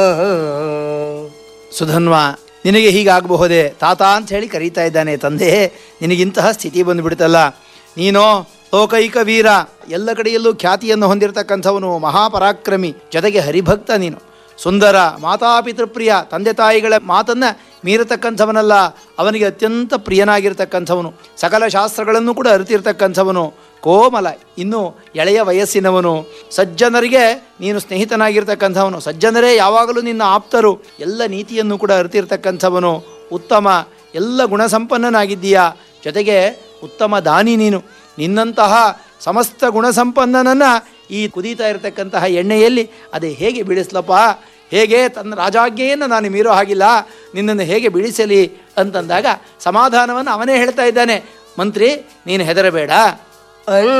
ಸುಧನ್ವ ನಿನಗೆ ಹೀಗಾಗಬಹುದೇ ತಾತ ಅಂತ ಹೇಳಿ ಕರೀತಾ ಇದ್ದಾನೆ ತಂದೆ ನಿನಗಿಂತಹ ಸ್ಥಿತಿ ಬಂದುಬಿಡ್ತಲ್ಲ ನೀನೋ ಲೋಕೈಕ ವೀರ ಎಲ್ಲ ಕಡೆಯಲ್ಲೂ ಖ್ಯಾತಿಯನ್ನು ಹೊಂದಿರತಕ್ಕಂಥವನು ಮಹಾಪರಾಕ್ರಮಿ ಜೊತೆಗೆ ಹರಿಭಕ್ತ ನೀನು ಸುಂದರ ಮಾತಾಪಿತೃಪ್ರಿಯ ತಂದೆ ತಾಯಿಗಳ ಮಾತನ್ನು ಮೀರತಕ್ಕಂಥವನಲ್ಲ ಅವನಿಗೆ ಅತ್ಯಂತ ಪ್ರಿಯನಾಗಿರ್ತಕ್ಕಂಥವನು ಸಕಲ ಶಾಸ್ತ್ರಗಳನ್ನು ಕೂಡ ಅರಿತಿರ್ತಕ್ಕಂಥವನು ಕೋಮಲ ಇನ್ನು ಎಳೆಯ ವಯಸ್ಸಿನವನು ಸಜ್ಜನರಿಗೆ ನೀನು ಸ್ನೇಹಿತನಾಗಿರ್ತಕ್ಕಂಥವನು ಸಜ್ಜನರೇ ಯಾವಾಗಲೂ ನಿನ್ನ ಆಪ್ತರು ಎಲ್ಲ ನೀತಿಯನ್ನು ಕೂಡ ಅರಿತಿರ್ತಕ್ಕಂಥವನು ಉತ್ತಮ ಎಲ್ಲ ಗುಣಸಂಪನ್ನನಾಗಿದ್ದೀಯಾ ಜೊತೆಗೆ ಉತ್ತಮ ದಾನಿ ನೀನು ನಿನ್ನಂತಹ ಸಮಸ್ತ ಗುಣಸಂಪನ್ನನನ್ನು ಈ ಕುದೀತಾ ಇರತಕ್ಕಂತಹ ಎಣ್ಣೆಯಲ್ಲಿ ಅದೇ ಹೇಗೆ ಬಿಡಿಸ್ಲಪ್ಪ ಹೇಗೆ ತನ್ನ ರಾಜಾಜ್ಞೆಯನ್ನು ನಾನು ಮೀರೋ ಹಾಗಿಲ್ಲ ನಿನ್ನನ್ನು ಹೇಗೆ ಬಿಡಿಸಲಿ ಅಂತಂದಾಗ ಸಮಾಧಾನವನ್ನು ಅವನೇ ಹೇಳ್ತಾ ಇದ್ದಾನೆ ಮಂತ್ರಿ ನೀನು ಹೆದರಬೇಡ ಅಣ್ಣ